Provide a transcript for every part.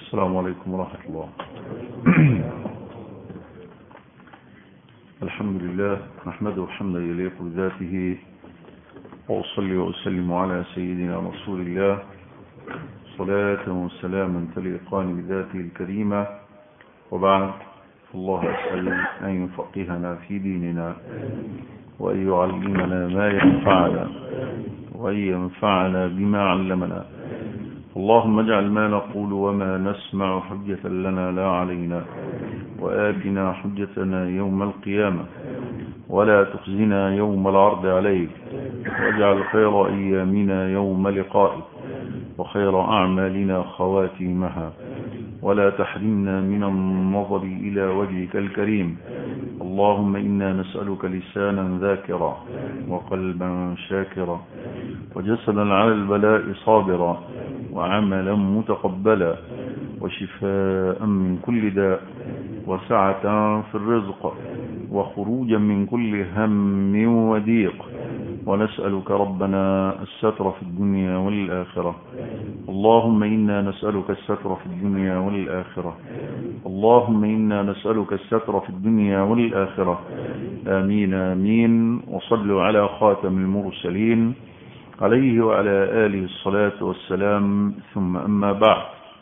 السلام عليكم ورحمة الله الحمد لله نحمده حمدا يليق بذاته وأصلي وأسلم على سيدنا رسول الله صلاة وسلاما تليقان بذاته الكريمة وبعد الله أسأل أن يفقهنا في ديننا وأن يعلمنا ما ينفعنا وأن ينفعنا بما علمنا اللهم اجعل ما نقول وما نسمع حجة لنا لا علينا وآتنا حجتنا يوم القيامة ولا تخزنا يوم العرض عليك واجعل خير أيامنا يوم لقائك وخير أعمالنا خواتيمها ولا تحرمنا من النظر إلى وجهك الكريم اللهم إنا نسألك لسانا ذاكرا وقلبا شاكرا وجسدا على البلاء صابرا وعملا متقبلا وشفاء من كل داء وسعة في الرزق وخروجا من كل هم وضيق ونسألك ربنا الستر في الدنيا والآخرة اللهم إنا نسألك الستر في الدنيا والآخرة اللهم إنا نسألك الستر في الدنيا والآخرة آمين آمين وصلوا على خاتم المرسلين عليه وعلى آله الصلاة والسلام ثم أما بعد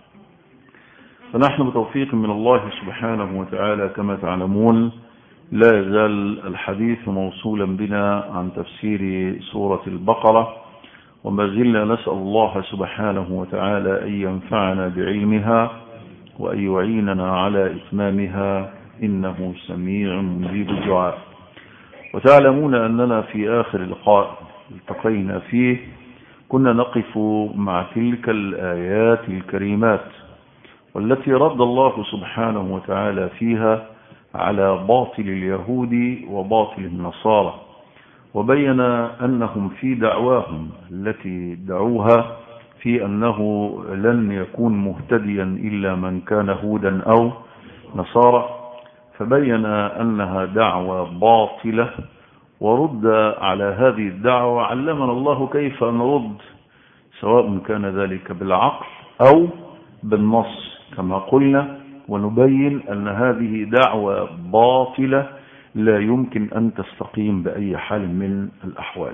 فنحن بتوفيق من الله سبحانه وتعالى كما تعلمون لا يزال الحديث موصولا بنا عن تفسير سورة البقرة وما زلنا نسأل الله سبحانه وتعالى أن ينفعنا بعلمها وأن يعيننا على إتمامها إنه سميع مجيب الدعاء وتعلمون أننا في آخر لقاء التقينا فيه كنا نقف مع تلك الآيات الكريمات والتي رد الله سبحانه وتعالى فيها على باطل اليهود وباطل النصارى وبين أنهم في دعواهم التي دعوها في أنه لن يكون مهتديا إلا من كان هودا أو نصارى فبين أنها دعوة باطلة ورد على هذه الدعوة علمنا الله كيف نرد سواء كان ذلك بالعقل أو بالنص كما قلنا ونبين أن هذه دعوة باطلة لا يمكن أن تستقيم بأي حال من الأحوال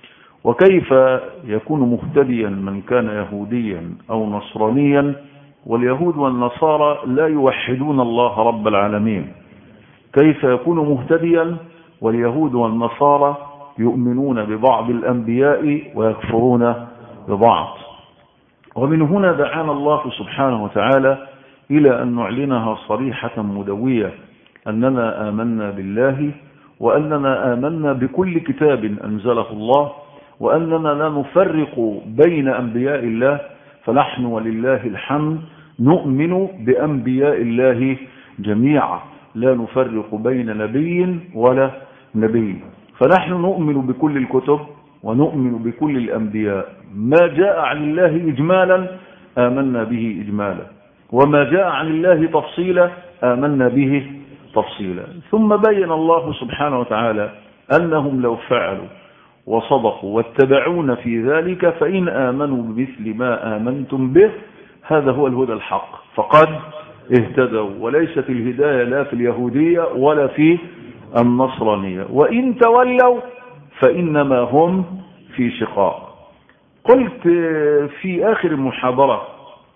وكيف يكون مهتديا من كان يهوديا أو نصرانيا واليهود والنصارى لا يوحدون الله رب العالمين كيف يكون مهتديا واليهود والنصارى يؤمنون ببعض الأنبياء ويكفرون ببعض ومن هنا دعانا الله سبحانه وتعالى إلى أن نعلنها صريحة مدوية أننا آمنا بالله وأننا آمنا بكل كتاب أنزله الله وأننا لا نفرق بين أنبياء الله فنحن ولله الحمد نؤمن بأنبياء الله جميعا لا نفرق بين نبي ولا نبي فنحن نؤمن بكل الكتب ونؤمن بكل الأنبياء ما جاء عن الله إجمالا آمنا به إجمالا وما جاء عن الله تفصيلا آمنا به تفصيلا ثم بين الله سبحانه وتعالى أنهم لو فعلوا وصدقوا واتبعون في ذلك فإن آمنوا بمثل ما آمنتم به هذا هو الهدى الحق فقد اهتدوا وليست الهداية لا في اليهودية ولا في النصرانية وإن تولوا فإنما هم في شقاق قلت في آخر المحاضرة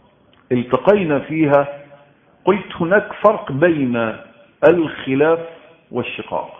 التقينا فيها قلت هناك فرق بين الخلاف والشقاق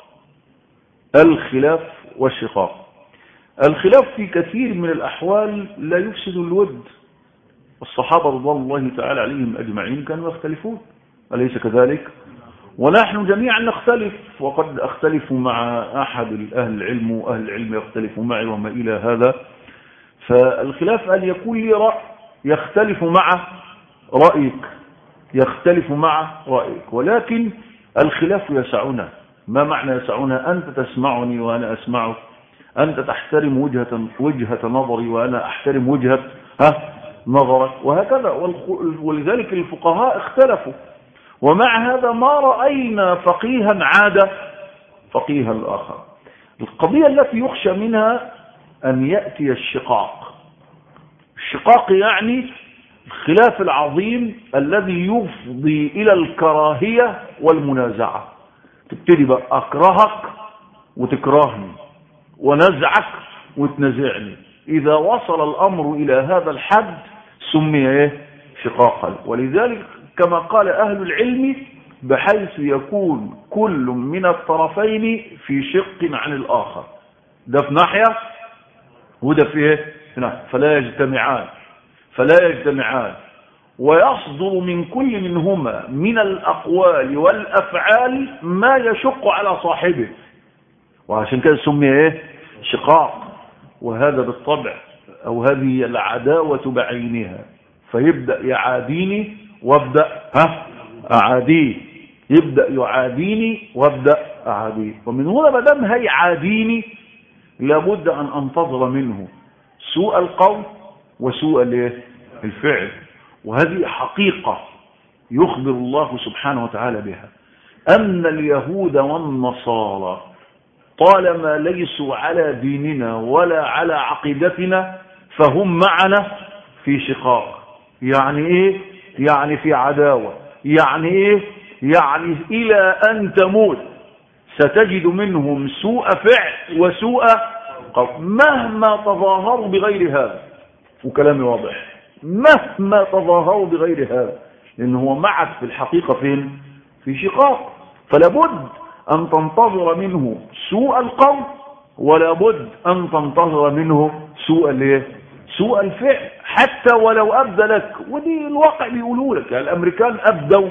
الخلاف والشقاق الخلاف في كثير من الأحوال لا يفسد الود الصحابة رضوان الله تعالى عليهم أجمعين كانوا يختلفون أليس كذلك ونحن جميعا نختلف وقد أختلف مع أحد أهل العلم وأهل العلم يختلف معي وما إلى هذا فالخلاف أن يكون لي رأي يختلف مع رأيك يختلف مع رأيك ولكن الخلاف يسعنا ما معنى يسعنا أنت تسمعني وأنا أسمعك أنت تحترم وجهة, وجهة نظري وأنا أحترم وجهة ها نظرك وهكذا ولذلك الفقهاء اختلفوا ومع هذا ما رأينا فقيها عاد فقيها الآخر القضية التي يخشى منها أن يأتي الشقاق الشقاق يعني الخلاف العظيم الذي يفضي إلى الكراهية والمنازعة تبتدي بقى أكرهك وتكرهني ونزعك وتنزعني إذا وصل الأمر إلى هذا الحد سمي إيه شقاقا ولذلك كما قال أهل العلم بحيث يكون كل من الطرفين في شق عن الآخر ده في ناحية وده في ايه فلا يجتمعان فلا يجتمعان ويصدر من كل منهما من الأقوال والأفعال ما يشق على صاحبه وعشان كده سمي ايه شقاق وهذا بالطبع او هذه العداوة بعينها فيبدأ يعاديني وابدأ ها اعاديه يبدأ يعاديني وابدأ اعاديه ومن هنا ما دام هيعاديني لابد ان انتظر منه سوء القول وسوء الفعل وهذه حقيقة يخبر الله سبحانه وتعالى بها أن اليهود والنصارى طالما ليسوا على ديننا ولا على عقيدتنا فهم معنا في شقاق يعني ايه يعني في عداوة يعني ايه يعني الى ان تموت ستجد منهم سوء فعل وسوء قول مهما تظاهروا بغير هذا وكلامي واضح مهما تظاهروا بغير هذا لان هو معك في الحقيقة فين في شقاق فلا بد أن تنتظر منه سوء القول ولا بد أن تنتظر منه سوء الايه سوء الفعل حتى ولو أبدى لك ودي الواقع بيقولوا لك يعني الأمريكان أبدوا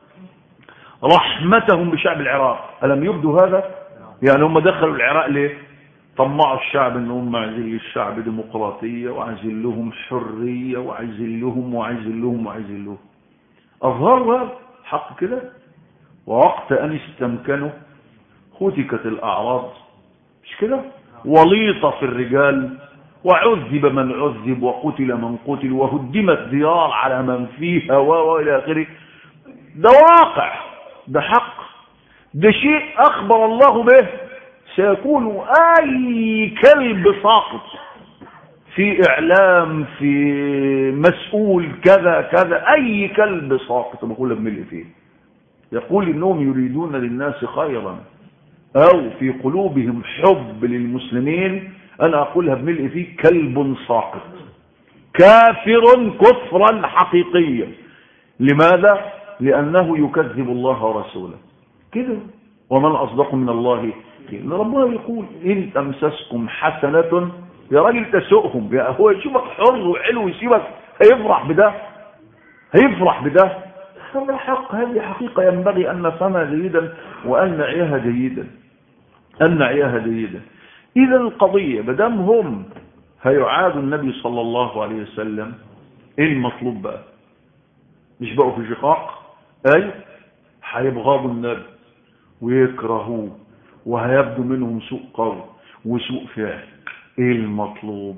رحمتهم بشعب العراق ألم يبدوا هذا يعني هم دخلوا العراق ليه طمعوا الشعب ان هم عايزين للشعب ديمقراطية وعايزين لهم حرية وعايزين لهم وعايزين لهم وعايزين لهم أظهروا هذا حق كده ووقت أن استمكنوا هتكت الأعراض مش كده وليطة في الرجال وعذب من عذب وقتل من قتل وهدمت ديار على من فيها وإلى آخره ده واقع ده حق ده شيء أخبر الله به سيكون أي كلب ساقط في إعلام في مسؤول كذا كذا أي كلب ساقط بقول بملء فيه يقول إنهم يريدون للناس خيرا أو في قلوبهم حب للمسلمين أنا أقولها بملء فيه كلب ساقط كافر كفرا حقيقيا لماذا؟ لأنه يكذب الله ورسوله كده ومن أصدق من الله لأن ربنا يقول إن تمسسكم حسنة يا راجل تسؤهم يا هو يشوفك حر وحلو يسيبك هيفرح بده هيفرح بده هذا حق هذه حقيقة ينبغي أن نفهمها جيدا وأن نعيها جيدا أن نعيها جيدا إذا القضية بدم هم هيعادوا النبي صلى الله عليه وسلم إيه المطلوب بقى مش بقوا في شقاق أي هيبغضوا النبي ويكرهوه وهيبدو منهم سوء قول وسوء فعل ايه المطلوب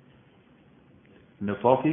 نطاطي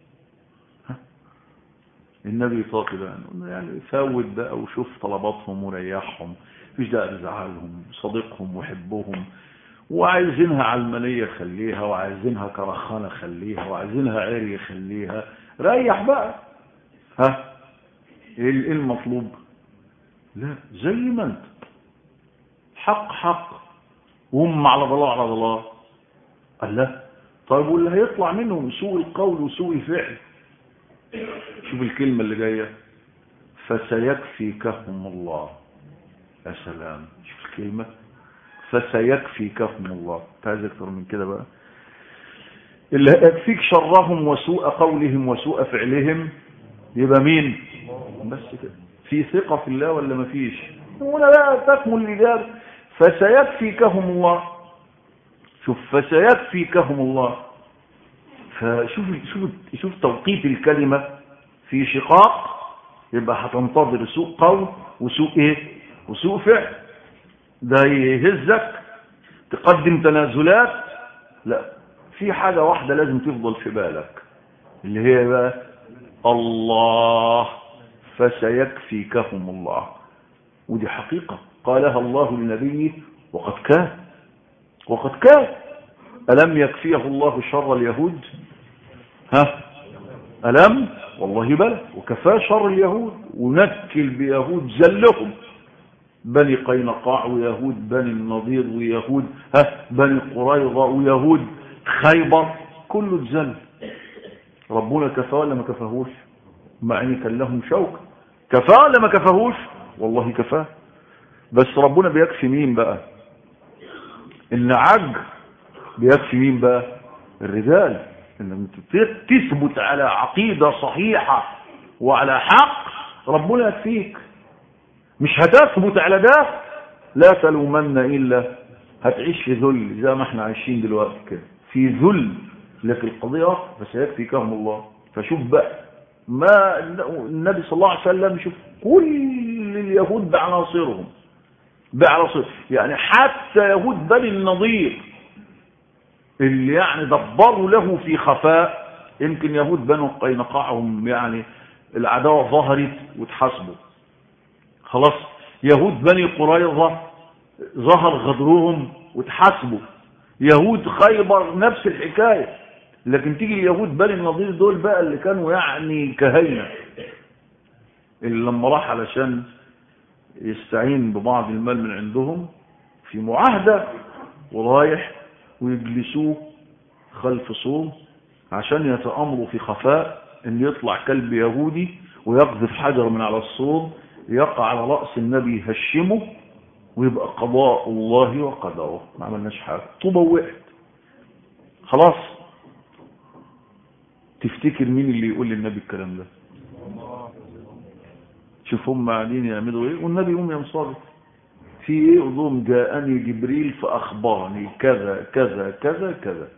النبي طاقي بقى يعني فوت بقى وشوف طلباتهم وريحهم مفيش داعي تزعلهم صديقهم وحبهم وعايزينها علمانية خليها وعايزينها كرخانة خليها وعايزينها عري خليها ريح بقى ها ايه المطلوب لا زي ما انت حق حق وهم على ضلال على ضلال قال لا طيب واللي هيطلع منهم سوء القول وسوء الفعل شوف الكلمة اللي جاية فسيكفيكهم الله يا سلام شوف الكلمة فسيكفيكهم الله عايز اكتر من كده بقى اللي هيكفيك شرهم وسوء قولهم وسوء فعلهم يبقى مين بس كده في ثقة في الله ولا مفيش هنا بقى تكمل الإجابة فسيكفيكهم الله شوف فسيكفيكهم الله فشوف شوف شوف توقيت الكلمة في شقاق يبقى هتنتظر سوء قول وسوء ايه وسوء فعل ده يهزك تقدم تنازلات لا في حاجة واحدة لازم تفضل في بالك اللي هي بقى الله فسيكفيكهم الله ودي حقيقة قالها الله لنبيه وقد كان وقد كان ألم يكفيه الله شر اليهود ها ألم والله بلى وكفاه شر اليهود ونكل بيهود زلهم بني قينقاع ويهود بني النضير ويهود ها بني قريظة ويهود خيبر كله اتذل ربنا كفاه ولا ما كفاهوش مع ان كان لهم شوك كفاه ولا ما كفاهوش والله كفاه بس ربنا بيكفي مين بقى النعج بيكفي مين بقى الرجال ان تثبت على عقيدة صحيحة وعلى حق ربنا يكفيك مش هتثبت على ده لا تلومن الا هتعيش في ذل زي ما احنا عايشين دلوقتي كده في ذل لكن القضية فسيكفيكهم الله فشوف بقى ما النبي صلى الله عليه وسلم شوف كل اليهود بعناصرهم بعناصر يعني حتى يهود بني النضير اللي يعني دبروا له في خفاء يمكن يهود بنو قينقاعهم يعني العداوة ظهرت وتحاسبوا خلاص يهود بني قريظة ظهر غدرهم وتحاسبوا يهود خيبر نفس الحكاية لكن تيجي اليهود بني النضير دول بقى اللي كانوا يعني كهينة اللي لما راح علشان يستعين ببعض المال من عندهم في معاهدة ورايح ويجلسوه خلف صوم عشان يتأمروا في خفاء ان يطلع كلب يهودي ويقذف حجر من على الصوم يقع على رأس النبي يهشمه ويبقى قضاء الله وقدره ما عملناش حاجة طوبة وقعت خلاص تفتكر مين اللي يقول للنبي الكلام ده شوف هم قاعدين يعملوا ايه والنبي يقوم ينصرف في ايه يقول لهم جاءني جبريل فاخبرني كذا كذا كذا كذا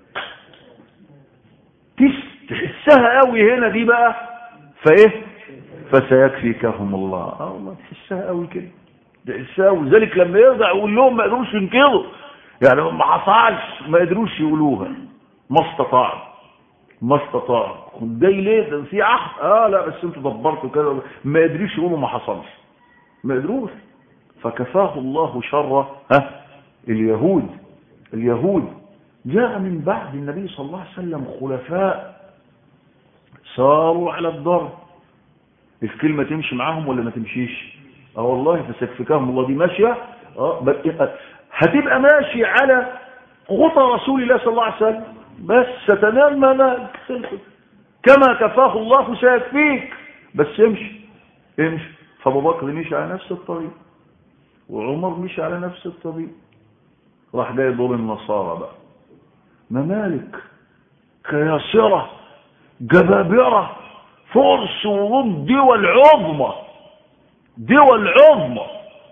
تحسها قوي هنا دي بقى فايه فسيكفيكهم الله اه والله تحسها قوي كده تحسها وذلك لما يرجع يقول لهم ما قدروش ينكروا يعني ما حصلش ما قدروش يقولوها ما استطاعوا ما استطاعوا جاي ليه ده في عهد اه لا بس انتوا دبرتوا كده ما قدروش يقولوا ما حصلش ما قدروش فكفاه الله شر ها اليهود اليهود جاء من بعد النبي صلى الله عليه وسلم خلفاء صاروا على الضرب الكلمة تمشي معاهم ولا ما تمشيش اه والله فسيكفيكهم الله دي ماشية اه هتبقى ماشي على غطى رسول الله صلى الله عليه وسلم بس ستنال ما نالك كما كفاه الله سيكفيك بس امشي امشي فابو بكر مشي على نفس الطريق وعمر مشي على نفس الطريق راح جاي دور النصارى بقى ممالك كياسرة جبابرة فرس وروم دول عظمى دول عظمى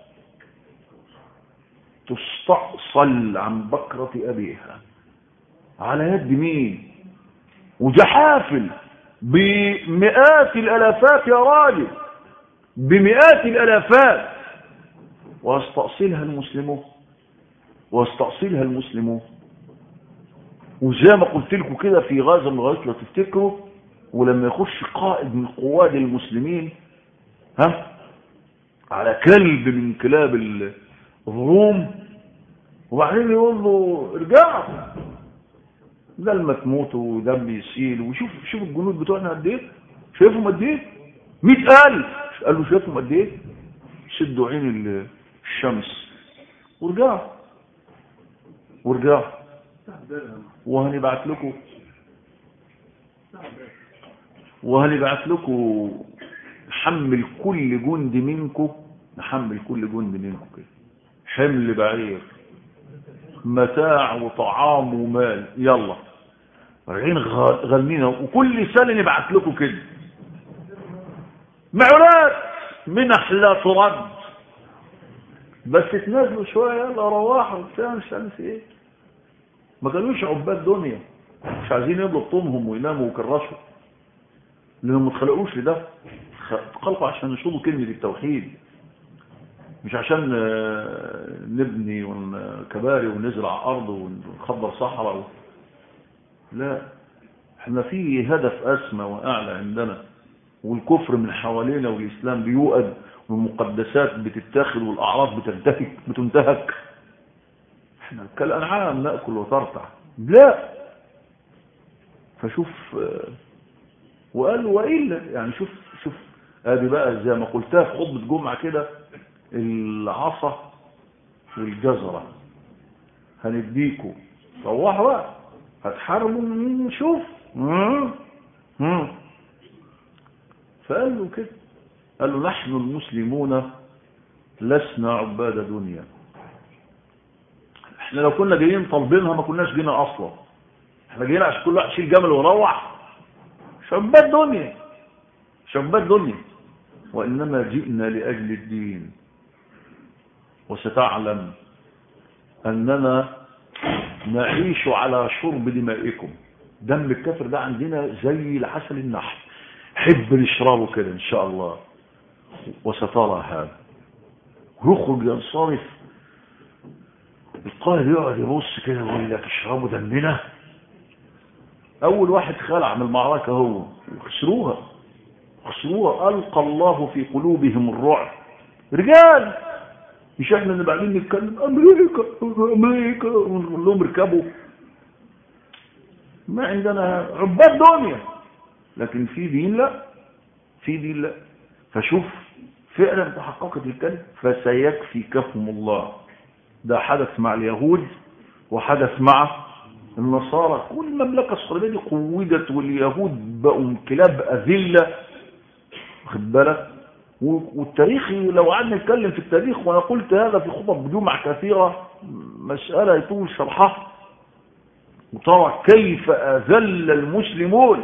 تستأصل عن بكرة أبيها على يد مين وجحافل بمئات الالافات يا راجل بمئات الالافات واستأصلها المسلمون واستأصلها المسلمون وزي ما قلت لكم كده في غازة من الغازات لو تفتكروا ولما يخش قائد من قواد المسلمين ها على كلب من كلاب الروم وبعدين يقول له ارجع ده لما تموتوا ودم يسيل وشوف شوف الجنود بتوعنا قد ايه شايفهم قد ايه 100000 قال له شايفهم قد ايه شدوا عين الشمس ورجعوا ورجعوا وهنبعت لكم وهنبعت لكم نحمل كل جند منكم نحمل كل جند منكم كده حمل بعير متاع وطعام ومال يلا راجعين غنينا وكل سنه نبعت لكم كده معونات منح لا ترد بس تنزلوا شويه يلا رواحوا وبتاع مش عارف ايه ما كانوش عباد دنيا مش عايزين يضرب طومهم ويناموا ويكرشوا لانهم ما اتخلقوش لده اتخلقوا عشان يشوفوا كلمه التوحيد مش عشان نبني كباري ونزرع ارض ونخبر صحراء لا احنا في هدف اسمى واعلى عندنا والكفر من حوالينا والاسلام بيوقد والمقدسات بتتاخد والاعراض بتنتهك بتنتهك احنا كالانعام ناكل وترتع لا فشوف وقال له وإلا يعني شوف شوف ادي بقى زي ما قلتها في خطبة جمعة كده العصا والجزرة هنديكوا روحوا بقى هتحاربوا نشوف مم. مم. فقال له كده قال له نحن المسلمون لسنا عباد دنيا احنا لو كنا جايين طالبينها ما كناش جينا اصلا احنا جايين عشان كل واحد يشيل جمل ويروح مش عباد دنيا مش عباد دنيا وانما جئنا لاجل الدين وستعلم اننا نعيش على شرب دمائكم دم الكافر ده عندنا زي العسل النحل حب نشربه كده ان شاء الله وسترى هذا يخرج ينصرف القائد يقعد يبص كده ويقول لك اشربوا دمنا اول واحد خلع من المعركه هو خسروها خسروها القى الله في قلوبهم الرعب رجال مش احنا اللي بعدين نتكلم امريكا امريكا ونقول لهم اركبوا ما عندنا عباد دنيا لكن في دين لا في دين لا فشوف فعلا تحققت الكلمه فسيكفيكهم الله ده حدث مع اليهود وحدث مع النصارى كل المملكه الصليبيه دي قودت واليهود بقوا كلاب اذله واخد بالك والتاريخ لو قعدنا نتكلم في التاريخ وانا قلت هذا في خطب جمع كثيره مساله يطول شرحها وترى كيف اذل المسلمون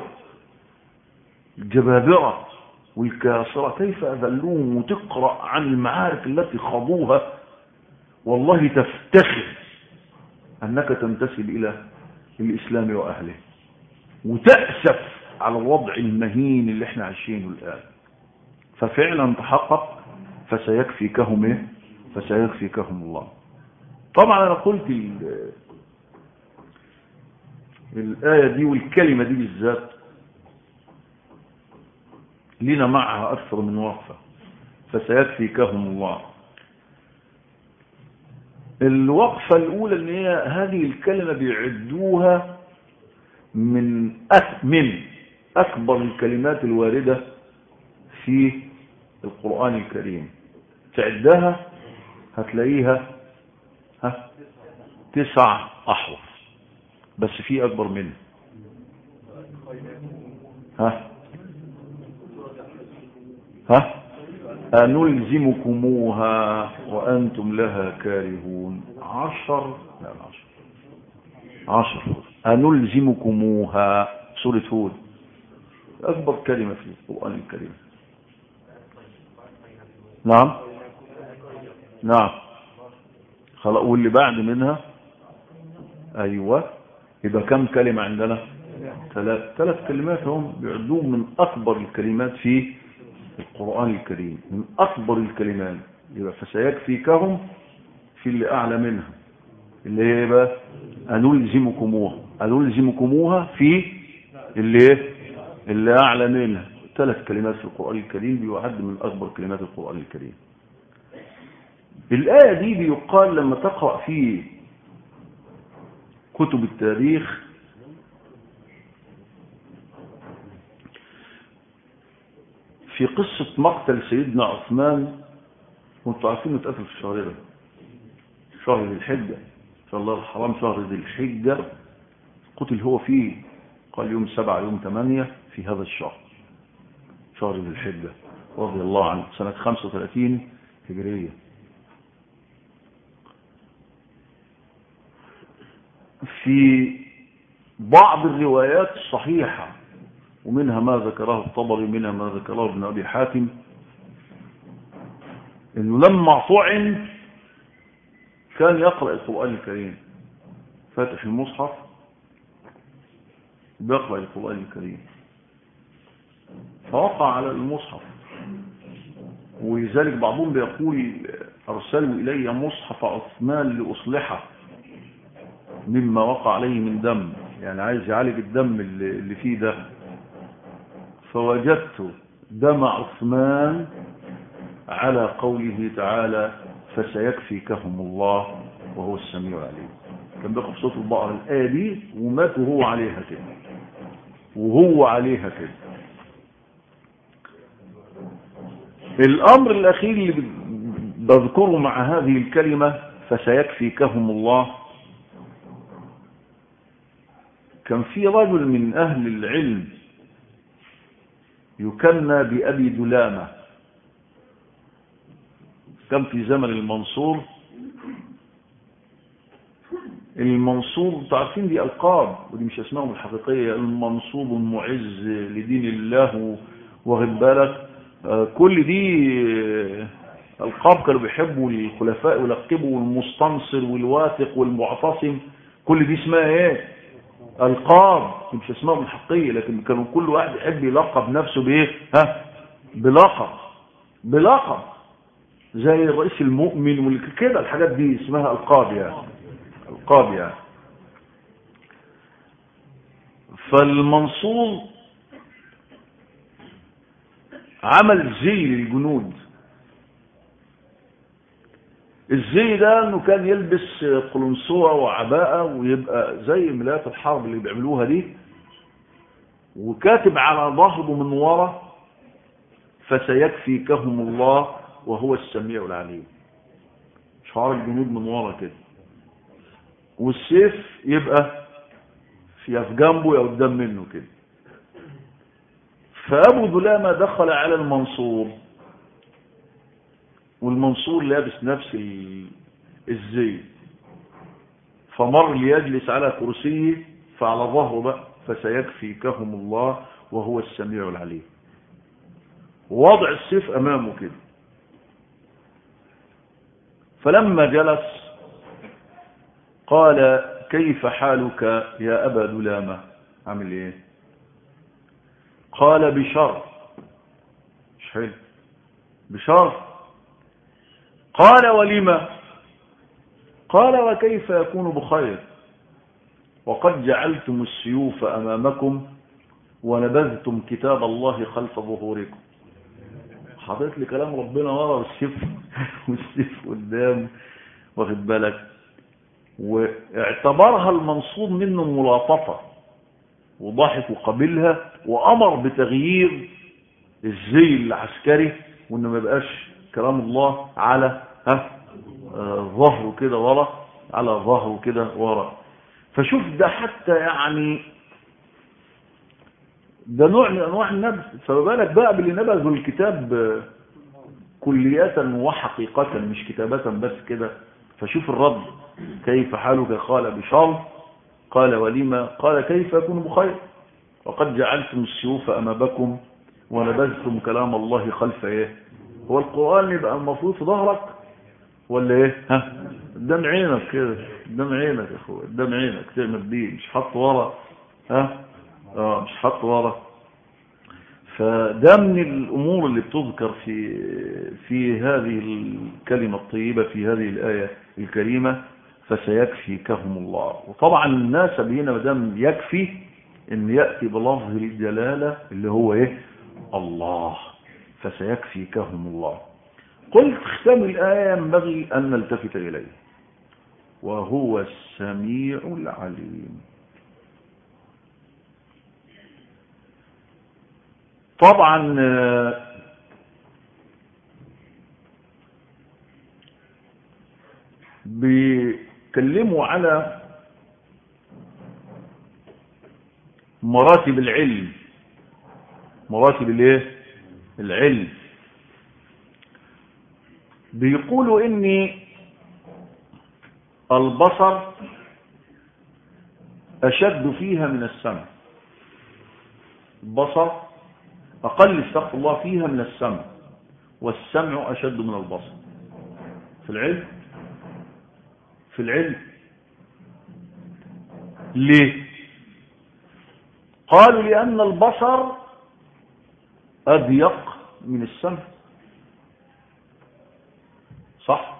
الجبابره والكاسره كيف اذلوهم وتقرا عن المعارك التي خاضوها والله تفتخر انك تنتسب الى الاسلام واهله وتاسف على الوضع المهين اللي احنا عايشينه الان ففعلا تحقق فسيكفيكهم ايه فسيكفيكهم الله طبعا انا قلت الآية دي والكلمة دي بالذات لنا معها أكثر من وقفة فسيكفيكهم الله الوقفة الأولى أن هي هذه الكلمة بيعدوها من من أكبر الكلمات الواردة في القرآن الكريم تعدها هتلاقيها ها تسع أحرف بس في أكبر منه ها ها أنلزمكموها وأنتم لها كارهون عشر لا عشر عشر أنلزمكموها سورة هود أكبر كلمة في القرآن الكريم نعم نعم خلاص واللي بعد منها أيوة يبقى كم كلمة عندنا ثلاث ثلاث كلمات هم بيعدوهم من أكبر الكلمات في القرآن الكريم من أكبر الكلمات يبقى فسيكفيكهم في اللي أعلى منها اللي هي بقى أنلزمكموها أنلزمكموها في اللي اللي أعلى منها ثلاث كلمات في القرآن الكريم بيعد من أكبر كلمات القرآن الكريم الآية دي بيقال لما تقرأ في كتب التاريخ في قصة مقتل سيدنا عثمان وانتوا عارفين اتقتل في الشهر ده شهر ذي الحجة شاء الله الحرام شهر ذي الحجة قتل هو فيه قال يوم سبعة يوم ثمانية في هذا الشهر شهر ذي الحجة رضي الله عنه سنة 35 هجرية في بعض الروايات الصحيحة ومنها ما ذكره الطبري منها ما ذكره ابن أبي حاتم انه لما طعن كان يقرأ القرآن الكريم فاتح المصحف بيقرأ القرآن الكريم فوقع على المصحف ولذلك بعضهم بيقول أرسلوا إلي مصحف عثمان لأصلحه مما وقع عليه من دم يعني عايز يعالج الدم اللي اللي فيه ده فوجدت دم عثمان على قوله تعالى فسيكفيكهم الله وهو السميع العليم كان بيقف صوت البقرة الآية دي ومات وهو عليها كده وهو عليها كده الأمر الأخير اللي بذكره مع هذه الكلمة فسيكفيكهم الله كان في رجل من أهل العلم يكنى بأبي دلامة كان في زمن المنصور المنصور تعرفين دي ألقاب ودي مش أسمائهم الحقيقية المنصور المعز لدين الله واخد بالك كل دي القاب كانوا بيحبوا الخلفاء ويلقبوا المستنصر والواثق والمعتصم كل دي اسمها ايه القاب مش اسمائهم الحقيقيه لكن كانوا كل واحد يحب يلقب نفسه بايه ها بلقب بلقب زي الرئيس المؤمن كده الحاجات دي اسمها القاب يعني القاب يعني فالمنصور عمل زي للجنود الزي ده انه كان يلبس قلنسوة وعباءة ويبقى زي ملايات الحرب اللي بيعملوها دي وكاتب على ظهره من ورا فسيكفيكهم الله وهو السميع العليم شعار الجنود من ورا كده والسيف يبقى في في جنبه يا قدام منه كده فابو دلامه دخل على المنصور والمنصور لابس نفس الزي فمر ليجلس على كرسيه فعلى ظهره بقى فسيكفيكهم الله وهو السميع العليم ووضع السيف امامه كده فلما جلس قال كيف حالك يا ابا دلامه عامل ايه قال بشر مش حلو بشر قال ولما قال وكيف يكون بخير وقد جعلتم السيوف أمامكم ونبذتم كتاب الله خلف ظهوركم حضرت لي كلام ربنا ورا والسيف والسيف قدام واخد بالك واعتبرها المنصوب منه ملاطفة وضحك وقبلها وأمر بتغيير الزي العسكري وانه ما يبقاش كلام الله على ها آه ظهره كده ورا على ظهره كده ورا فشوف ده حتى يعني ده نوع من انواع النبذ فما بالك بقى باللي نبذوا الكتاب كلية وحقيقة مش كتابة بس كده فشوف الرد كيف حالك قال بشر قال ولما قال كيف يكون بخير وقد جعلتم السيوف أمامكم ونبذتم كلام الله خلف ايه هو القرآن يبقى المفروض في ظهرك ولا ايه ها قدام عينك كده قدام عينك يا اخويا قدام عينك تعمل بيه مش حط ورا ها اه مش حط ورا فده من الامور اللي بتذكر في في هذه الكلمه الطيبه في هذه الايه الكريمه فسيكفيكهم الله وطبعا الناس هنا ما دام يكفي ان ياتي بلفظ الجلاله اللي هو ايه الله فسيكفيكهم الله قلت ختم الآية ينبغي أن نلتفت إليه وهو السميع العليم طبعا بيكلموا على مراتب العلم مراتب الايه العلم بيقولوا ان البصر اشد فيها من السمع البصر اقل استغفر الله فيها من السمع والسمع اشد من البصر في العلم في العلم ليه قالوا لان البصر أضيق من السمع صح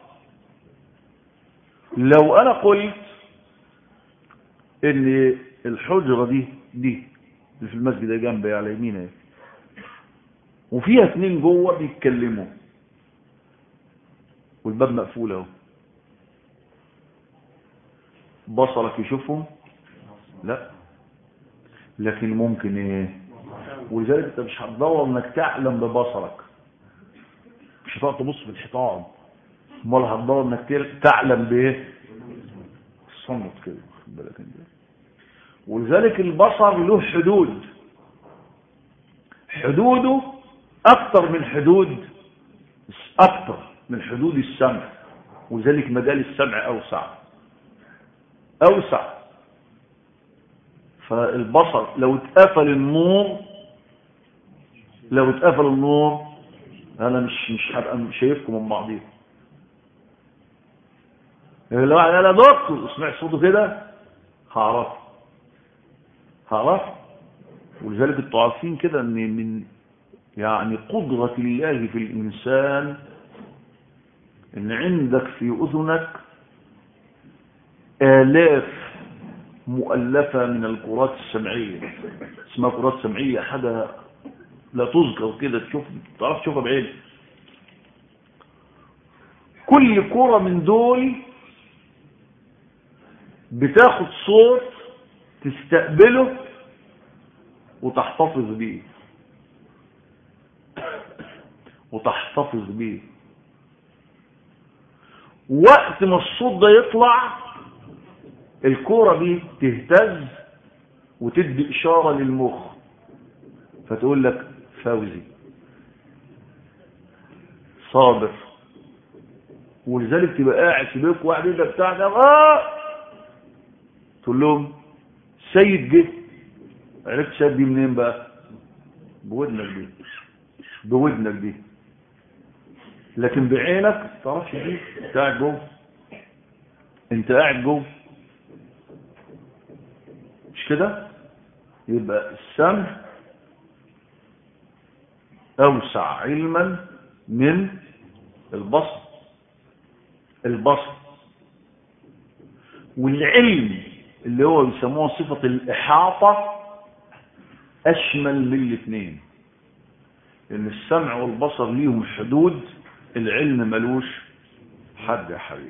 لو أنا قلت إن الحجرة دي دي اللي في المسجد ده جنبي على يمين اهي وفيها اتنين جوه بيتكلموا والباب مقفول اهو بصرك يشوفهم لا لكن ممكن ايه ولذلك انت مش هتدور انك تعلم ببصرك مش هتقعد تبص في الحيطان امال هتدور انك تعلم بايه الصمت كده خد بالك انت ولذلك البصر له حدود حدوده اكتر من حدود اكتر من حدود السمع ولذلك مجال السمع اوسع اوسع فالبصر لو اتقفل النور لو اتقفل النور انا مش مش هبقى شايفكم من بعضيكم لو انا دكتور اسمع صوته كده هعرف هعرف ولذلك انتوا عارفين كده ان من يعني قدرة الله في الإنسان ان عندك في أذنك آلاف مؤلفة من الكرات السمعية اسمها كرات سمعية حاجة لا تذكر كده تشوف تعرف تشوفها بعين كل كرة من دول بتاخد صوت تستقبله وتحتفظ بيه وتحتفظ بيه وقت ما الصوت ده يطلع الكورة دي تهتز وتدي إشارة للمخ فتقول لك فوزي صابر ولذلك تبقى قاعد في بيتك واحد يبقى بتاع ده اه تقول لهم سيد جه عرفت سيد دي منين بقى بودنك دي بودنك دي لكن بعينك تعرفش دي انت قاعد جوه انت قاعد جوه مش كده يبقى السمع اوسع علما من البصر البصر والعلم اللي هو بيسموه صفة الإحاطة أشمل من الاثنين لأن السمع والبصر ليهم حدود العلم ملوش حد يا حبيبي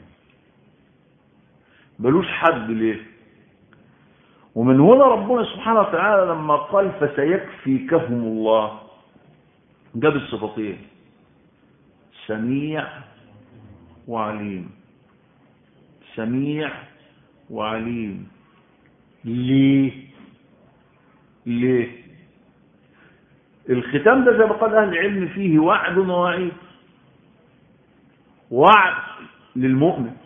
ملوش حد ليه ومن هنا ربنا سبحانه وتعالى لما قال فسيكفيكهم الله جاب الصفتين سميع وعليم سميع وعليم ليه ليه الختام ده زي ما قال اهل العلم فيه وعد ووعيد وعد للمؤمن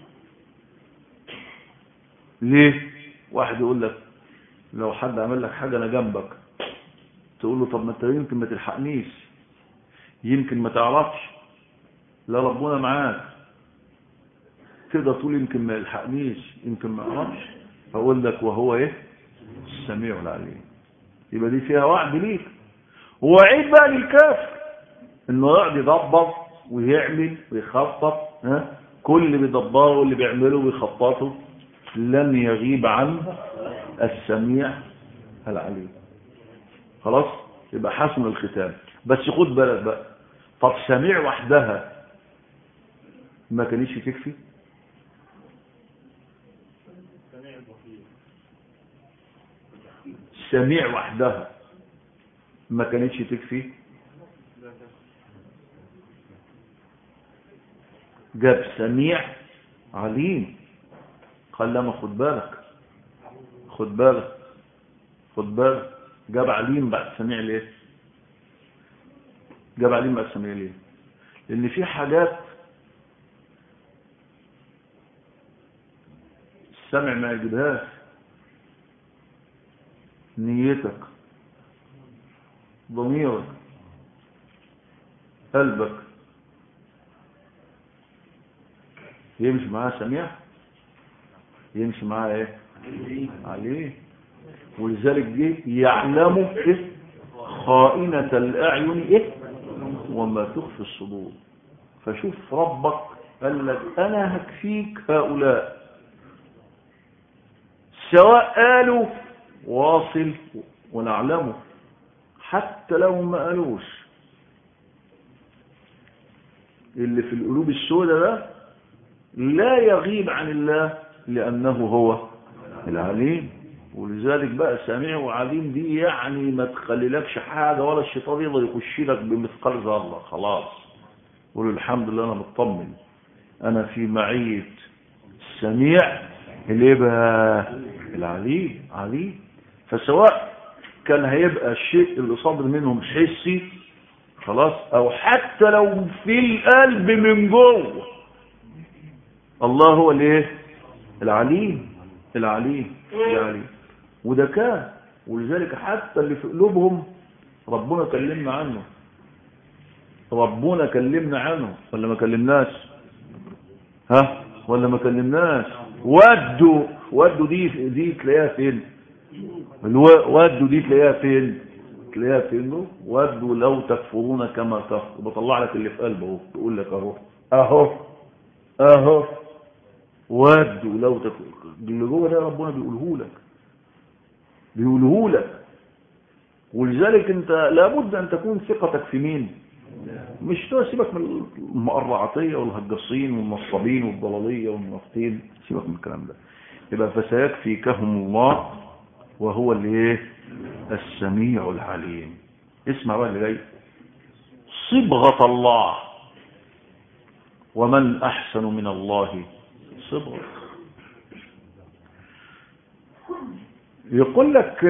ليه واحد يقول لك لو حد عمل لك حاجة انا جنبك تقول له طب ما انت يمكن ما تلحقنيش يمكن ما تعرفش لا ربنا معاك تقدر تقول يمكن ما يلحقنيش يمكن ما اعرفش فاقول لك وهو ايه السميع العليم يبقى دي فيها وعد ليك ووعيد بقى للكافر انه يقعد يدبر ويعمل ويخطط ها كل اللي بيدبره واللي بيعمله ويخططه لن يغيب عنه السميع العليم خلاص يبقى حسن الختام بس خد بالك بقى طب سميع وحدها ما كانش تكفي سميع وحدها ما كانتش تكفي جاب سميع عليم قال لما خد بالك خد بالك خد بالك جاب عليم بعد سميع ليه جاب عليم بعد سميع ليه لان في حاجات السمع ما يجيبهاش نيتك ضميرك قلبك يمشي معاه سميع يمشي معاه ايه عليه ولذلك جه يعلم إيه؟ خائنة الأعين إيه؟ وما تخفي الصدور فشوف ربك قال لك أنا هكفيك هؤلاء سواء قالوا واصل ونعلمه حتى لو ما قالوش اللي في القلوب السوداء ده لا يغيب عن الله لأنه هو العليم ولذلك بقى سميع وعليم دي يعني ما تخليلكش حاجة ولا الشيطان يقدر يخش لك بمثقال ذرة خلاص قولوا الحمد لله انا مطمن انا في معية السميع اللي يبقى العليم عليم فسواء كان هيبقى الشيء اللي صادر منهم حسي خلاص او حتى لو في القلب من جوه الله هو الايه العليم العليم العليم وده كان ولذلك حتى اللي في قلوبهم ربنا كلمنا عنه ربنا كلمنا عنه ولا ما كلمناش ها ولا ما كلمناش ودوا ودوا دي دي تلاقيها فين ودوا دي تلاقيها فين تلاقيها فين ودوا لو تكفرون كما كفر بطلع لك اللي في قلبه اهو بيقول لك اهو اهو اهو ودوا لو تكفر اللي جوه ده ربنا بيقوله لك بيقوله لك ولذلك انت لابد ان تكون ثقتك في مين مش سيبك من المقرعطية والهجصين والنصابين والضلالية والمنافقين سيبك من الكلام ده يبقى فسيكفيكهم الله وهو الايه السميع العليم اسمع بقى اللي جاي صبغة الله ومن أحسن من الله صبغة يقول لك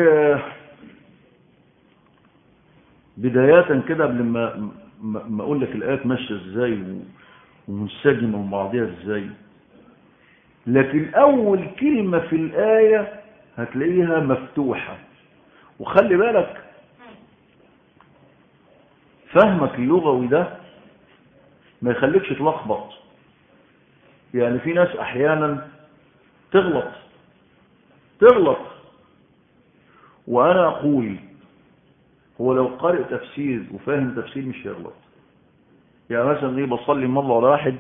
بداية كده قبل ما ما اقول لك الايات ماشيه ازاي ومنسجمه مع بعضيها ازاي لكن اول كلمه في الايه هتلاقيها مفتوحه وخلي بالك فهمك اللغوي ده ما يخليكش تلخبط يعني في ناس احيانا تغلط تغلط وانا اقول هو لو قارئ تفسير وفاهم تفسير مش هيغلط يعني مثلا ايه بصلي مرة ولا واحد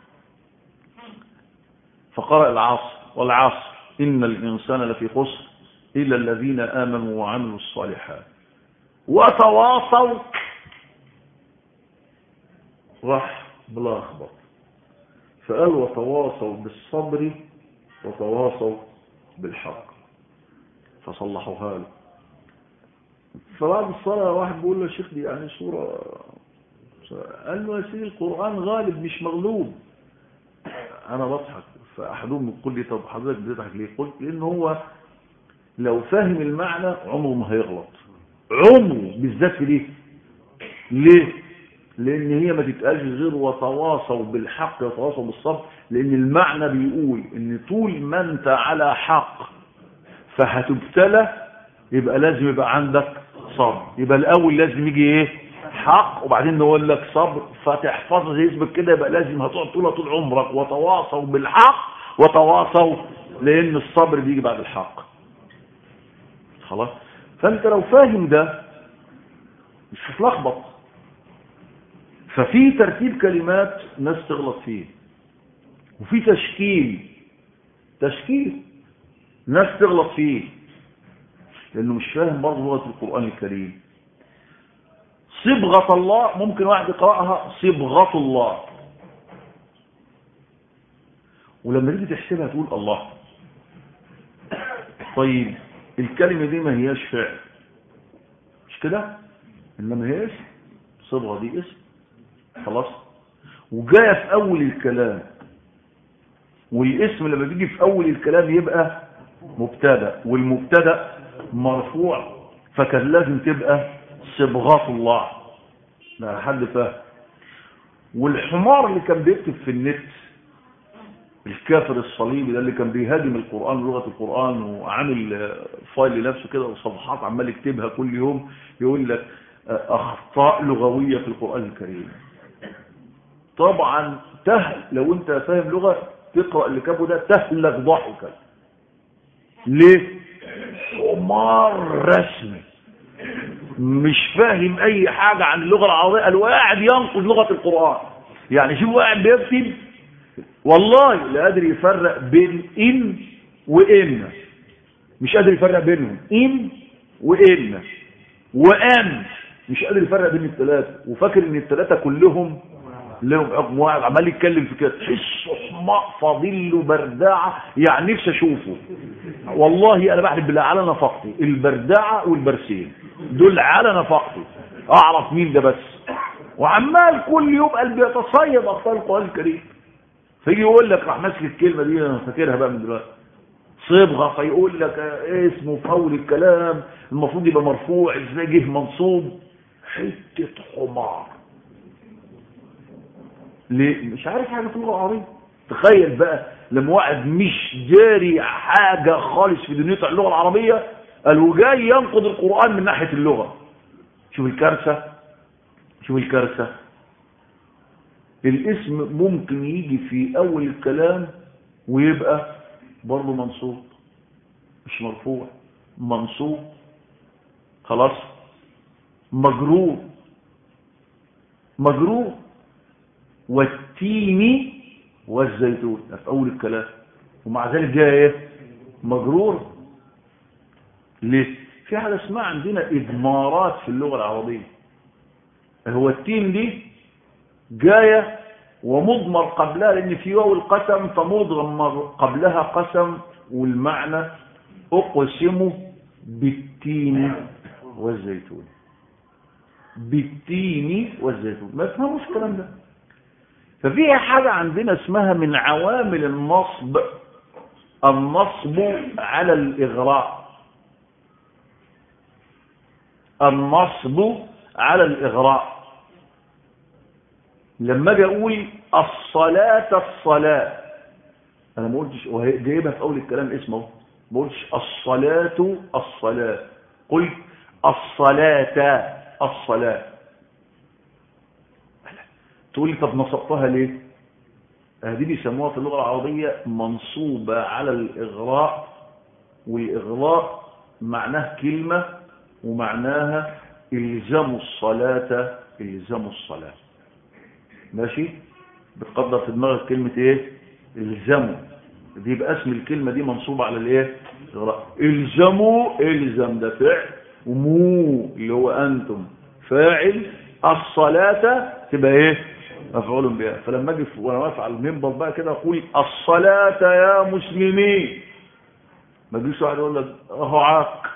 فقرأ العصر والعصر إن الإنسان لفي خسر إلا الذين آمنوا وعملوا الصالحات وتواصوا راح بلا أخبط فقال وتواصوا بالصبر وتواصوا بالحق فصلحوها له فبعد الصلاة واحد بيقول له يا شيخ دي يعني صورة قال له يا سيدي القرآن غالب مش مغلوب أنا بضحك فأحدهم يقول لي طب حضرتك بتضحك ليه قلت لأن هو لو فاهم المعنى عمره ما هيغلط عمره بالذات ليه ليه لأن هي ما تتقالش غير وتواصوا بالحق وتواصوا بالصبر لأن المعنى بيقول إن طول ما أنت على حق فهتبتلى يبقى لازم يبقى عندك صبر يبقى الاول لازم يجي ايه حق وبعدين نقول لك صبر فتحفظ زي اسمك كده يبقى لازم هتقعد طول طول عمرك وتواصوا بالحق وتواصوا لان الصبر بيجي بعد الحق خلاص فانت لو فاهم ده مش هتلخبط ففي ترتيب كلمات ناس تغلط فيه وفي تشكيل تشكيل ناس تغلط فيه لانه مش فاهم برضه لغه القران الكريم صبغه الله ممكن واحد يقراها صبغه الله ولما تيجي تحسبها تقول الله طيب الكلمه دي ما هياش فعل مش كده انما هي اسم صبغه دي اسم خلاص وجايه في اول الكلام والاسم لما بيجي في اول الكلام يبقى مبتدا والمبتدا مرفوع فكان لازم تبقى صبغات الله لا حد فاهم والحمار اللي كان بيكتب في النت الكافر الصليبي ده اللي كان بيهاجم القرآن ولغة القرآن وعامل فايل لنفسه كده وصفحات عمال يكتبها كل يوم يقول لك أخطاء لغوية في القرآن الكريم طبعا تهل لو انت فاهم لغة تقرأ اللي كتبه ده تهلك ضحكا ليه حمار رسمي مش فاهم اي حاجة عن اللغة العربية قال قاعد ينقض لغة القرآن يعني شوف قاعد بيكتب والله لا قادر يفرق بين ان وان مش قادر يفرق بينهم ان وان وان مش قادر يفرق بين الثلاثه وفاكر ان الثلاثه كلهم لهم حكم واحد عمال يتكلم في كده تحسه حماق فاضل له برداعه يعني نفسي اشوفه والله انا بحلف بالله على نفقتي البرداعه والبرسيم دول على نفقتي اعرف مين ده بس وعمال كل يوم قال بيتصيد أبطال القرآن الكريم فيجي يقول لك راح ماسك الكلمة دي أنا فاكرها بقى من دلوقتي صبغة فيقول لك اسمه فول الكلام المفروض يبقى مرفوع ازاي جه منصوب حتة حمار ليه مش عارف حاجة في اللغة العربية تخيل بقى لما واحد مش جاري حاجة خالص في دنيته اللغة العربية قال وجاي ينقض القرآن من ناحية اللغة شوف الكارثة شوف الكارثة الاسم ممكن يجي في أول الكلام ويبقى برضه منصوب مش مرفوع منصوب خلاص مجرور مجرور والتين والزيتون في أول الكلام ومع ذلك جاء ايه مجرور ليه في حاجة اسمها عندنا إدمارات في اللغة العربية هو التين دي جاية ومضمر قبلها لأن في واو القسم فمضمر قبلها قسم والمعنى أقسم بالتين والزيتون بالتين والزيتون ما تفهموش الكلام ده ففيها حاجة عندنا اسمها من عوامل النصب النصب على الإغراء النصب على الإغراء لما اجي اقول الصلاة الصلاة انا ما قلتش وهي جايبها في اول الكلام اسمه ما قلتش الصلاة الصلاة قلت الصلاة الصلاة تقول لي طب نصبتها ليه هذه بيسموها في اللغة العربية منصوبة على الإغراء والإغراء معناه كلمة ومعناها إلزام الصلاة إلزام الصلاة ماشي بتقدر في دماغك كلمة ايه الزموا دي يبقى اسم الكلمة دي منصوبة على الايه الزموا الزم ده فعل ومو اللي هو انتم فاعل الصلاة تبقى ايه مفعول بها فلما اجي وانا واقف على المنبر بقى كده اقول الصلاة يا مسلمين ما تجيش واحد يقول لك اهو عاق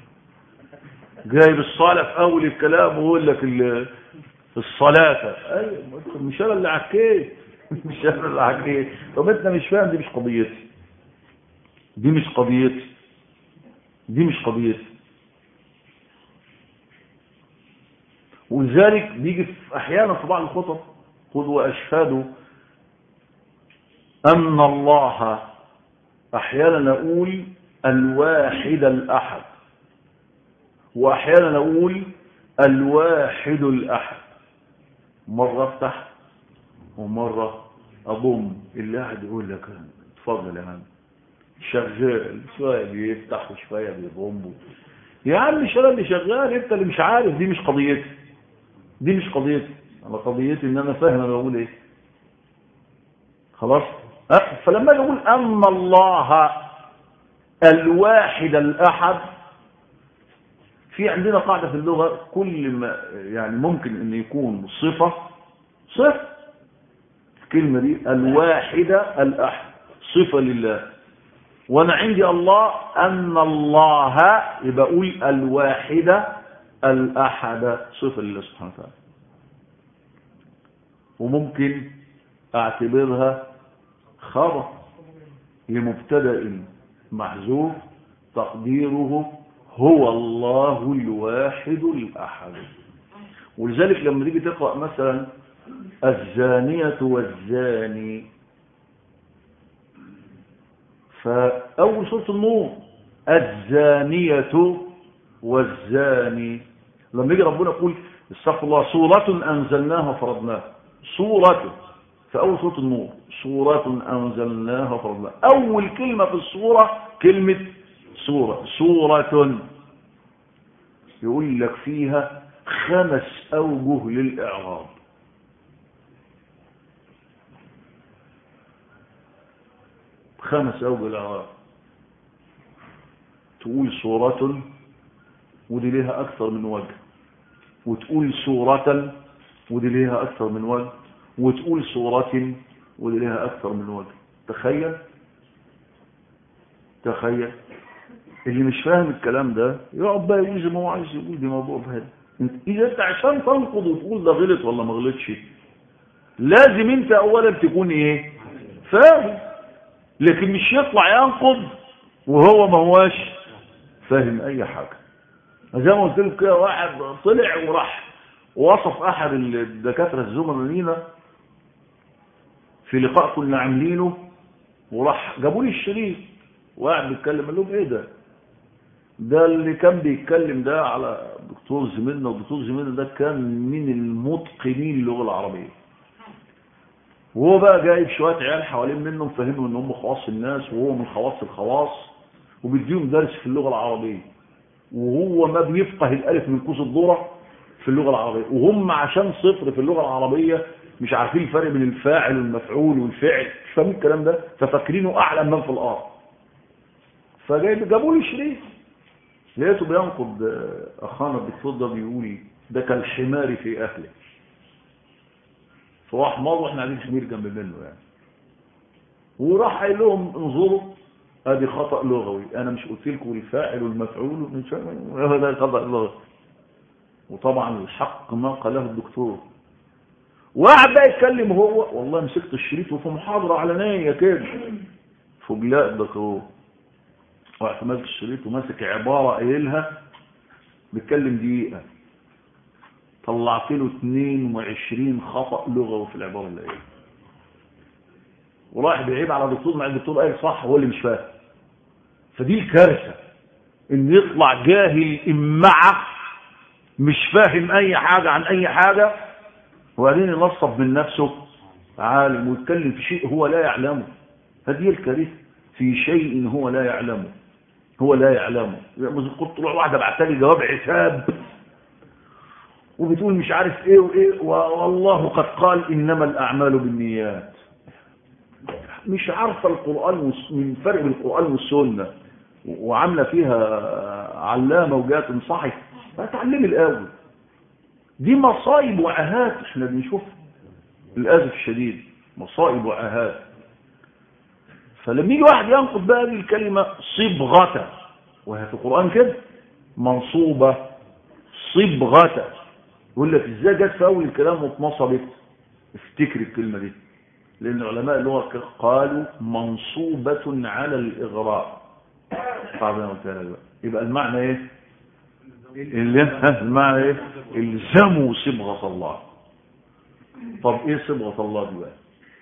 جايب الصلاة في اول الكلام ويقول لك الصلاة ايوه مش انا اللي عكيت مش انا اللي عكيت طب انت مش فاهم دي مش قضيتي دي مش قضيتي دي مش قضيتي ولذلك بيجي في احيانا في بعض الخطب قل واشهد ان الله احيانا اقول الواحد الاحد واحيانا اقول الواحد الاحد مرة افتح ومرة اضم اللي قاعد يقول لك اتفضل يا عم شغال شوية بيفتح وشوية بيضم يا عم مش انا اللي شغال انت اللي مش عارف دي مش قضيتي دي مش قضيتي انا قضيتي ان انا فاهم انا بقول ايه خلاص فلما اجي اقول ان الله الواحد الاحد في عندنا قاعدة في اللغة كل ما يعني ممكن ان يكون صفة صفة الكلمة دي الواحدة الأحد صفة لله وانا عندي الله ان الله يبقى اقول الواحدة الأحد صفة لله سبحانه وتعالى وممكن اعتبرها خبر لمبتدا محذوف تقديره هو الله الواحد الأحد ولذلك لما تيجي تقرأ مثلا الزانية والزاني فأول سورة النور الزانية والزاني لما يجي ربنا يقول استغفر الله سورة أنزلناها فرضناها سورة فأول سورة النور سورة أنزلناها فرضناها أول كلمة في السورة كلمة سورة سورة يقول لك فيها خمس أوجه للإعراب خمس أوجه للإعراب تقول سورة ودي ليها أكثر من وجه وتقول سورة ودي ليها أكثر من وجه وتقول سورة ودي ليها أكثر من وجه تخيل تخيل اللي مش فاهم الكلام ده يقعد بقى يقول زي ما هو عايز يقول دي موضوع بهذا انت اذا انت عشان تنقض وتقول ده غلط ولا ما غلطش لازم انت اولا تكون ايه فاهم لكن مش يطلع ينقض وهو ما هواش فاهم اي حاجه زي ما قلت لك كده واحد طلع وراح وصف احد الدكاتره الزملاء لينا في لقاء كنا عاملينه وراح جابوا لي الشريط وقاعد بيتكلم قال لهم ايه ده ده اللي كان بيتكلم ده على دكتور زميلنا والدكتور زميلنا ده كان من المتقنين اللغه العربيه وهو بقى جايب شويه عيال حوالين منهم فهموا ان هم خواص الناس وهو من خواص الخواص وبيديهم درس في اللغه العربيه وهو ما بيفقه الالف من كوس الذره في اللغه العربيه وهم عشان صفر في اللغه العربيه مش عارفين الفرق بين الفاعل والمفعول والفعل مش فاهمين الكلام ده ففاكرينه اعلم من في الارض فجايب جابوا لي شريط لقيته بينقض اخانا الدكتور ده بيقول ده كالحمار في اهله فهو حمار واحنا قاعدين حمير جنب منه يعني وراح قايل لهم انظروا ادي خطا لغوي انا مش قلت لكم الفاعل والمفعول مش هذا خطا لغوي وطبعا الحق ما قاله الدكتور وقعد بقى يتكلم هو والله مسكت الشريط وفي محاضره علنيه كده فجلاء الدكتور وقعدت ماسك الشريط وماسك عباره قايلها بيتكلم دقيقه طلعت له 22 خطا لغوي في العباره اللي قايلها وراح بعيب على دكتور مع الدكتور قايل صح هو اللي مش فاهم فدي الكارثه ان يطلع جاهل امعه مش فاهم اي حاجه عن اي حاجه وبعدين ينصب من نفسه عالم ويتكلم في شيء هو لا يعلمه هذه الكارثه في شيء هو لا يعلمه هو لا يعلمه قلت طلع واحده بعت لي جواب عتاب وبتقول مش عارف ايه وايه والله قد قال انما الاعمال بالنيات مش عارفه القران من فرق بين القران والسنه وعامله فيها علامه وجايه تنصحك فتعلمي الاول دي مصايب وعهات احنا بنشوفها للاسف الشديد مصائب وعهات فلما يجي واحد ينقض بقى هذه الكلمه صبغه وهي في القران كده منصوبه صبغه يقول لك ازاي جت في اول الكلام واتنصبت افتكر الكلمه دي لان علماء اللغه قالوا منصوبه على الاغراء طبعا انا قلت لك يبقى المعنى ايه اللي المعنى ايه الزموا صبغه الله طب ايه صبغه الله دي بقى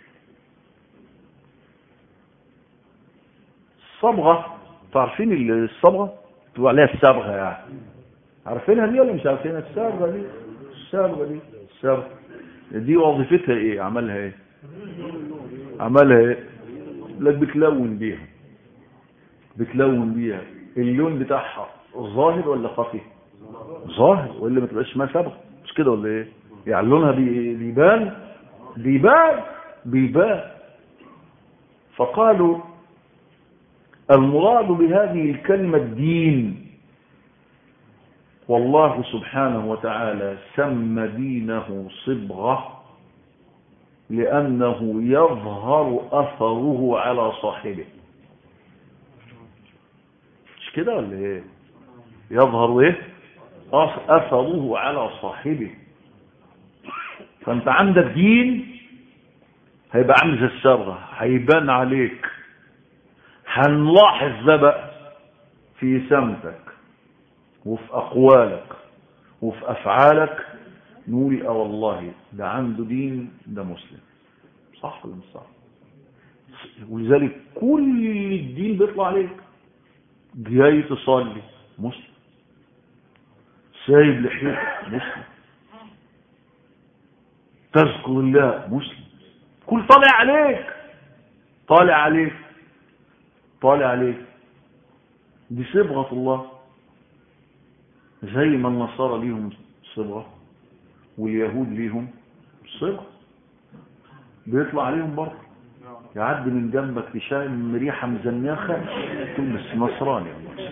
الصبغه تعرفين الصبغه تقول عليها الصبغه يعني عارفينها دي ولا مش عارفينها الصبغه دي الصبغه دي الصبغه دي وظيفتها ايه عملها ايه عملها ايه لك بتلون بيها بتلون بيها اللون بتاعها ظاهر ولا خفي ظاهر ولا ما تبقاش اسمها صبغه مش كده ولا ايه يعني لونها بي- بيبان بيبان بيبان فقالوا المراد بهذه الكلمة الدين والله سبحانه وتعالى سمى دينه صبغة لأنه يظهر أثره على صاحبه مش كده ولا ايه يظهر ايه أث- أثره على صاحبه فانت عندك دين هيبقى عامل زي الصبغه هيبان عليك هنلاحظ ده بقى في سمتك وفي أقوالك وفي أفعالك نقول اه والله ده عنده دين ده مسلم صح ولا مش صح ولذلك كل الدين بيطلع عليك جاي تصلي مسلم سايب لحيتك مسلم تذكر الله مسلم كل طالع عليك طالع عليك طالع عليك دي صبغة الله زي ما النصارى ليهم صبغة واليهود ليهم صبغة بيطلع عليهم برضه يعدي من جنبك تشم ريحة مزنخة تقول بس نصراني والله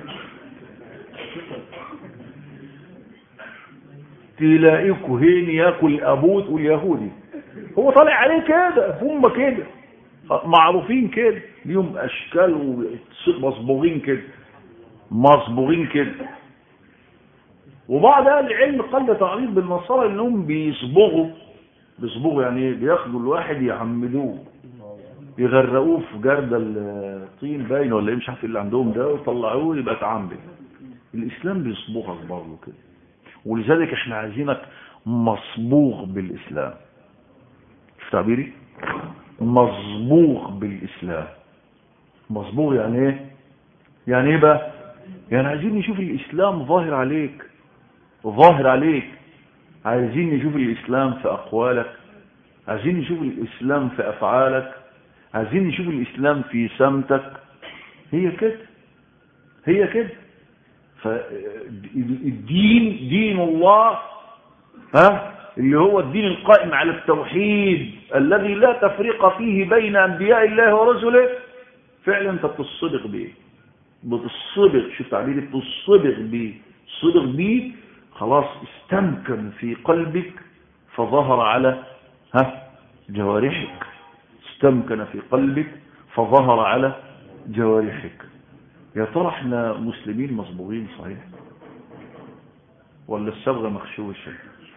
تلاقيه كهين ياكل ابوت واليهودي هو طالع عليه كده هم كده معروفين كده ليهم اشكال ومصبوغين كده مصبوغين كده وبعض اهل العلم قال تعريض بالنصارى انهم بيصبغوا بيصبغوا يعني ايه بياخدوا الواحد يعمدوه يغرقوه في جردل الطين باين ولا ايه مش عارف إيه اللي عندهم ده ويطلعوه يبقى اتعمد الاسلام بيصبغك برضه كده ولذلك احنا عايزينك مصبوغ بالاسلام شوف تعبيري مصبوغ بالاسلام مصبوغ يعني ايه يعني ايه بقى يعني عايزين نشوف الاسلام ظاهر عليك ظاهر عليك عايزين نشوف الاسلام في اقوالك عايزين نشوف الاسلام في افعالك عايزين نشوف الاسلام في سمتك هي كده هي كده فالدين دين الله ها اللي هو الدين القائم على التوحيد الذي لا تفريق فيه بين انبياء الله ورسله فعلا انت بتصطبغ بيه بتصطبغ شوف تعبيري بتصطبغ بيه صبغ بيه خلاص استمكن في قلبك فظهر على ها جوارحك استمكن في قلبك فظهر على جوارحك يا ترى احنا مسلمين مصبوغين صحيح ولا الصبغه مخشوشه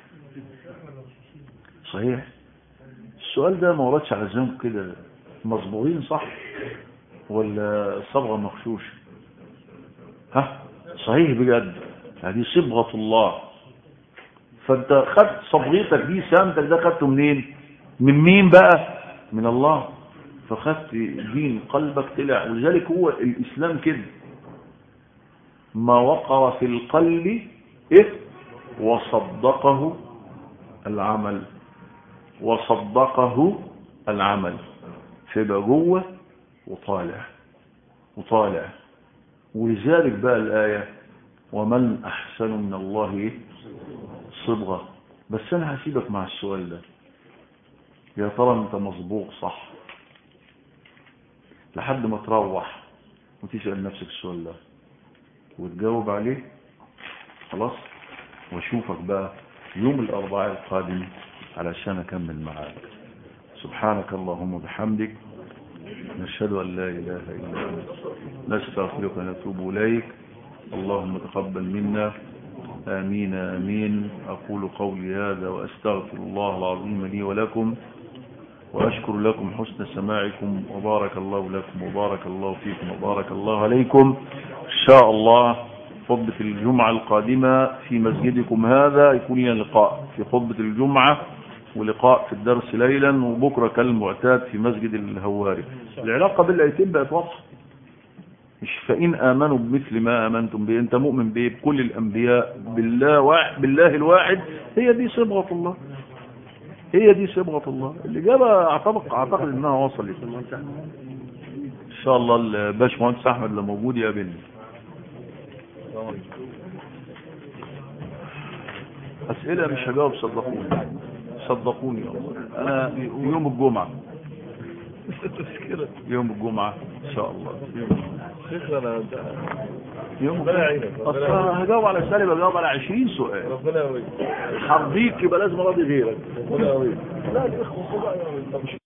صحيح السؤال ده ما وردش على ذهنكم كده مصبوغين صح ولا الصبغه مخشوشه ها صحيح بجد هذه صبغه الله فانت خدت صبغتك دي سامتك ده خدته منين من مين بقى من الله فخدت دين قلبك طلع ولذلك هو الإسلام كده ما وقر في القلب إيه وصدقه العمل وصدقه العمل فيبقى جوه وطالع وطالع ولذلك بقى الآية ومن أحسن من الله إيه صبغة بس أنا هسيبك مع السؤال ده يا ترى أنت مصبوغ صح لحد ما تروح وتسأل نفسك السؤال ده وتجاوب عليه خلاص واشوفك بقى يوم الأربعاء القادم علشان أكمل معاك سبحانك اللهم وبحمدك نشهد أن لا إله إلا أنت نستغفرك ونتوب إليك اللهم تقبل منا آمين آمين أقول قولي هذا وأستغفر الله العظيم لي ولكم وأشكر لكم حسن سماعكم وبارك الله لكم وبارك الله فيكم وبارك الله عليكم إن شاء الله خطبة الجمعة القادمة في مسجدكم هذا يكون لنا لقاء في خطبة الجمعة ولقاء في الدرس ليلا وبكرة كالمعتاد في مسجد الهواري العلاقة بالأيتين بقت واضحة مش فإن آمنوا بمثل ما آمنتم به أنت مؤمن به بكل الأنبياء بالله, واحد بالله الواحد هي دي صبغة الله هي دي صبغة الله الإجابة أعتقد أعتقد إنها وصلت إن شاء الله الباشمهندس أحمد اللي موجود يقابلني أسئلة مش هجاوب صدقوني صدقوني أنا يوم الجمعة يوم الجمعة إن شاء الله يوم الجمعة أصل هجاوب على سالب بجاوب على 20 سؤال ربنا يوريك حرضيك يبقى لازم أراضي غيرك ربنا يوريك لا الإخوة